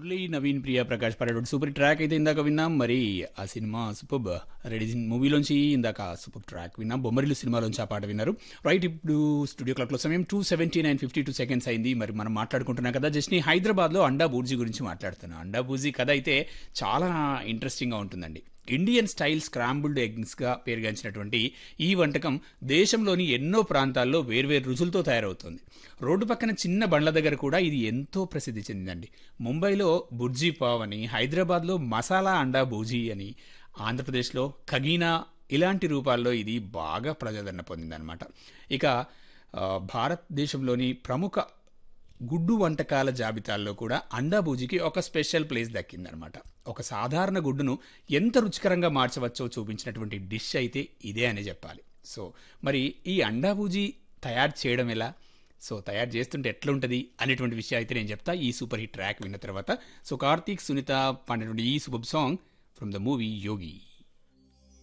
Murali Naveen Priya Prakash parade super track అయితే ఇందాక విన్నాం మరి ఆ సినిమా సూపర్ రెడీ మూవీలోంచి ఇందాక సూపర్ ట్రాక్ విన్నాం బొమ్మరిల్లు సినిమాలోంచి ఆ పాట విన్నారు రైట్ ఇప్పుడు స్టూడియో క్లాక్లో సమయం two seventy nine fifty two seconds అయింది మరి మనం మాట్లాడుకుంటున్నాం కదా జస్ట్ నీ హైదరాబాద్లో అండా బూర్జీ గురించి మాట్లాడుతున్నాం అండా బూర్జీ కథ అయితే చాలా ఇంట్రెస్టింగ్గా ఉంటుందండి ఇండియన్ స్టైల్ స్క్రాంబుల్డ్ ఎగ్స్గా పేరుగాంచినటువంటి ఈ వంటకం దేశంలోని ఎన్నో ప్రాంతాల్లో వేర్వేరు రుచులతో తయారవుతుంది రోడ్డు పక్కన చిన్న బండ్ల దగ్గర కూడా ఇది ఎంతో ప్రసిద్ధి చెందిందండి ముంబైలో బుర్జీ పావ్ అని హైదరాబాద్లో మసాలా అండా బూజీ అని ఆంధ్రప్రదేశ్లో ఖగీనా ఇలాంటి రూపాల్లో ఇది బాగా ప్రజాదరణ పొందిందనమాట ఇక ఆ, భారతదేశంలోని ప్రముఖ గుడ్డు వంటకాల జాబితాల్లో కూడా అండా బూజీకి ఒక స్పెషల్ ప్లేస్ దక్కిందనమాట ఒక సాధారణ గుడ్డును ఎంత రుచికరంగా మార్చవచ్చో చూపించినటువంటి డిష్ అయితే ఇదే అని చెప్పాలి సో మరి ఈ అండా బూజీ తయారు చేయడం ఎలా సో తయారు చేస్తుంటే ఎట్లుంటుంది అనేటువంటి విషయం అయితే నేను చెప్తా ఈ సూపర్ హిట్ ట్రాక్ విన్న తర్వాత సో కార్తీక్ సునీత పాడినటువంటి ఈ super song from the movie Yogi